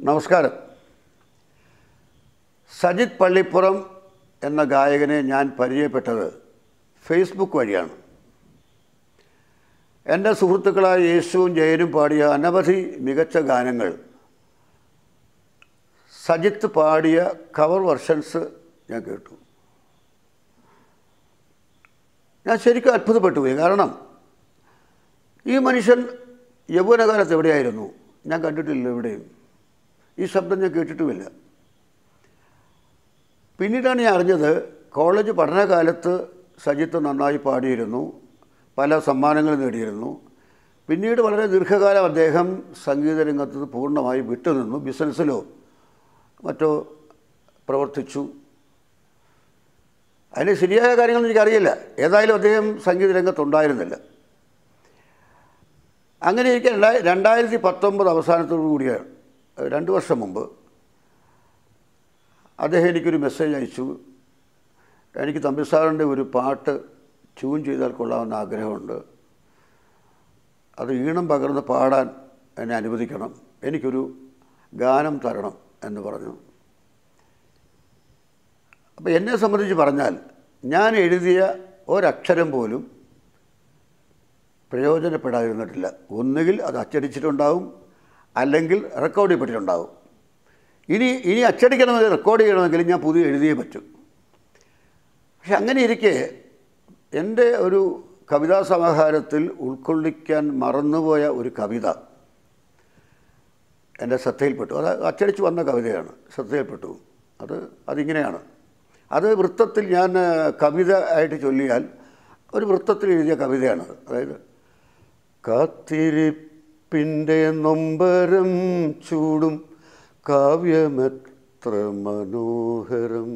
നമസ്കാരം സജിത് പള്ളിപ്പുറം എന്ന ഗായകനെ ഞാൻ പരിചയപ്പെട്ടത് ഫേസ്ബുക്ക് വഴിയാണ് എൻ്റെ സുഹൃത്തുക്കളായ യേശുവും ജയനും പാടിയ അനവധി മികച്ച ഗാനങ്ങൾ സജിത്ത് പാടിയ കവർ വെർഷൻസ് ഞാൻ കേട്ടു ഞാൻ ശരിക്കും അത്ഭുതപ്പെട്ടു പോയി കാരണം ഈ മനുഷ്യൻ യൗവനകാലത്ത് എവിടെയായിരുന്നു ഞാൻ കണ്ടിട്ടില്ല എവിടെയും ഈ ശബ്ദം ഞാൻ കേട്ടിട്ടുമില്ല പിന്നീടാണ് ഞാൻ അറിഞ്ഞത് കോളേജ് പഠനകാലത്ത് സജിത്ത് നന്നായി പാടിയിരുന്നു പല സമ്മാനങ്ങൾ നേടിയിരുന്നു പിന്നീട് വളരെ ദീർഘകാലം അദ്ദേഹം സംഗീത രംഗത്ത് നിന്ന് പൂർണ്ണമായി വിട്ടുനിന്നു ബിസിനസ്സിലോ മറ്റോ പ്രവർത്തിച്ചു അതിന് ശരിയായ കാര്യങ്ങളൊന്നും എനിക്കറിയില്ല ഏതായാലും അദ്ദേഹം സംഗീത രംഗത്തുണ്ടായിരുന്നില്ല അങ്ങനെ എനിക്ക് രണ്ടായി രണ്ടായിരത്തി പത്തൊമ്പത് അവസാനത്തോടു കൂടിയാണ് രണ്ട് വർഷം മുമ്പ് അദ്ദേഹം എനിക്കൊരു മെസ്സേജ് അയച്ചു എനിക്ക് തമ്പി സാറിൻ്റെ ഒരു പാട്ട് ട്യൂൺ ചെയ്താൽ കൊള്ളാമെന്ന് ആഗ്രഹമുണ്ട് അത് ഈണം പകർന്ന് പാടാൻ എന്നെ അനുവദിക്കണം എനിക്കൊരു ഗാനം തരണം എന്ന് പറഞ്ഞു അപ്പോൾ എന്നെ സംബന്ധിച്ച് പറഞ്ഞാൽ ഞാൻ എഴുതിയ ഒരക്ഷരം പോലും പ്രയോജനപ്പെടാതിരുന്നിട്ടില്ല ഒന്നുകിൽ അത് അച്ചടിച്ചിട്ടുണ്ടാവും അല്ലെങ്കിൽ റെക്കോർഡ് ചെയ്യപ്പെട്ടിട്ടുണ്ടാവും ഇനി ഇനി അച്ചടിക്കണമെങ്കിൽ റെക്കോർഡ് ചെയ്യണമെങ്കിൽ ഞാൻ പുതിയ എഴുതിയേ പറ്റൂ പക്ഷെ അങ്ങനെ ഇരിക്കെ എൻ്റെ ഒരു കവിതാ സമാഹാരത്തിൽ ഉൾക്കൊള്ളിക്കാൻ മറന്നുപോയ ഒരു കവിത എൻ്റെ ശ്രദ്ധയിൽപ്പെട്ടു അത് അച്ചടിച്ച് വന്ന കവിതയാണ് ശ്രദ്ധയിൽപ്പെട്ടു അത് അതിങ്ങനെയാണ് അത് വൃത്തത്തിൽ ഞാൻ കവിത ആയിട്ട് ചൊല്ലിയാൽ ഒരു വൃത്തത്തിൽ എഴുതിയ കവിതയാണ് അതായത് കാത്തിരിപ്പിൻ്റെ നൊമ്പരം ചൂടും കാവ്യമെത്ര മനോഹരം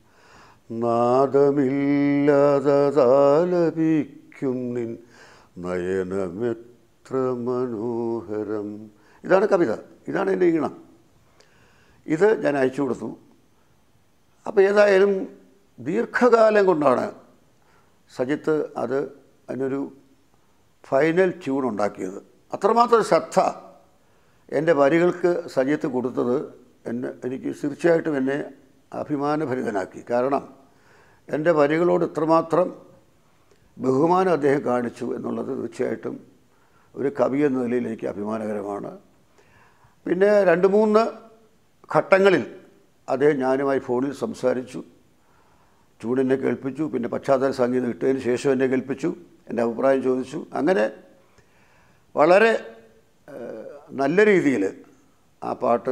നാദമില്ലാതാലപിക്കും നിൻ നയനമെത്ര മനോഹരം ഇതാണ് കവിത ഇതാണ് എൻ്റെ ഈണം ഇത് ഞാൻ അയച്ചു കൊടുത്തു അപ്പോൾ ഏതായാലും ദീർഘകാലം കൊണ്ടാണ് സജിത്ത് അത് അതിനൊരു ഫൈനൽ ട്യൂൺ ഉണ്ടാക്കിയത് അത്രമാത്രം ശ്രദ്ധ എൻ്റെ വരികൾക്ക് സജിത്ത് കൊടുത്തത് എന്നെ എനിക്ക് തീർച്ചയായിട്ടും എന്നെ അഭിമാനഭരിതനാക്കി കാരണം എൻ്റെ വരികളോട് ഇത്രമാത്രം ബഹുമാനം അദ്ദേഹം കാണിച്ചു എന്നുള്ളത് തീർച്ചയായിട്ടും ഒരു കവി എന്ന നിലയിൽ എനിക്ക് അഭിമാനകരമാണ് പിന്നെ രണ്ട് മൂന്ന് ഘട്ടങ്ങളിൽ അദ്ദേഹം ഞാനുമായി ഫോണിൽ സംസാരിച്ചു ചൂടെന്നെ കേൾപ്പിച്ചു പിന്നെ പശ്ചാത്തല സംഗീതം ഇട്ടതിന് ശേഷം എന്നെ കേൾപ്പിച്ചു എൻ്റെ അഭിപ്രായം ചോദിച്ചു അങ്ങനെ വളരെ ഏഹ്, നല്ല രീതിയിൽ ആ പാട്ട്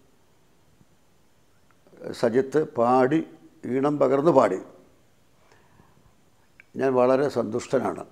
സജിത്ത് പാടി ഈണം പകർന്ന് പാടി ഞാൻ വളരെ സന്തുഷ്ടനാണ്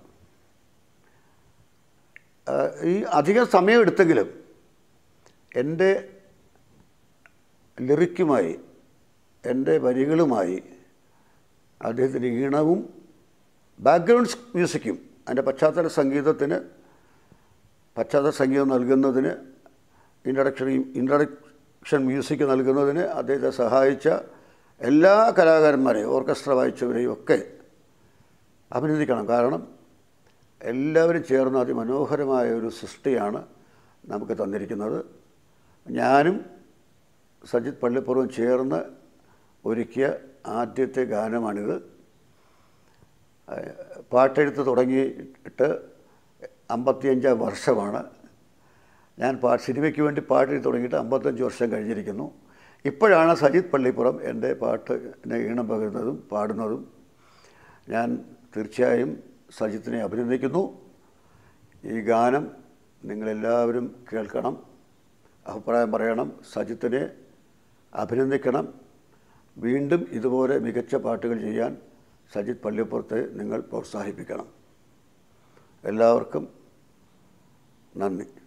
ആ, ഈ അധികം സമയമെടുത്തെങ്കിലും എൻ്റെ ലിറിക്കുമായി എൻ്റെ വരികളുമായി അദ്ദേഹത്തിൻ്റെ ഈണവും ബാക്ക്ഗ്രൗണ്ട് മ്യൂസിക്കും അതിൻ്റെ പശ്ചാത്തല സംഗീതത്തിന് പശ്ചാത്തല സംഗീതം നൽകുന്നതിന് ഇൻട്രഡക്ഷൻ ഇൻട്രഡക്ഷൻ മ്യൂസിക് നൽകുന്നതിന് അദ്ദേഹത്തെ സഹായിച്ച എല്ലാ കലാകാരന്മാരെയും ഓർക്കസ്ട്ര വായിച്ചവരെയും ഒക്കെ അഭിനന്ദിക്കണം കാരണം എല്ലാവരും ചേർന്ന് അതിമനോഹരമായ ഒരു സൃഷ്ടിയാണ് നമുക്ക് തന്നിരിക്കുന്നത് ഞാനും സജിത് പള്ളിപ്പുറവും ചേർന്ന് ഒരുക്കിയ ആദ്യത്തെ ഗാനമാണിത് ഏഹ് പാട്ടെഴുത്ത് തുടങ്ങിയിട്ട് അമ്പത്തിയഞ്ചാം വർഷമാണ് ഞാൻ പാ സിനിമയ്ക്ക് വേണ്ടി പാട്ടെഴുത്ത് തുടങ്ങിയിട്ട് അമ്പത്തഞ്ച് വർഷം കഴിഞ്ഞിരിക്കുന്നു ഇപ്പോഴാണ് സജിത് പള്ളിപ്പുറം എൻ്റെ പാട്ടിനെ ഈണം പകരുന്നതും പാടുന്നതും ഞാൻ തീർച്ചയായും സജിത്തിനെ അഭിനന്ദിക്കുന്നു ഈ ഗാനം നിങ്ങളെല്ലാവരും കേൾക്കണം അഭിപ്രായം പറയണം സജിത്തിനെ അഭിനന്ദിക്കണം വീണ്ടും ഇതുപോലെ മികച്ച പാട്ടുകൾ ചെയ്യാൻ സജിത് പള്ളിപ്പുറത്തെ നിങ്ങൾ പ്രോത്സാഹിപ്പിക്കണം എല്ലാവർക്കും നന്ദി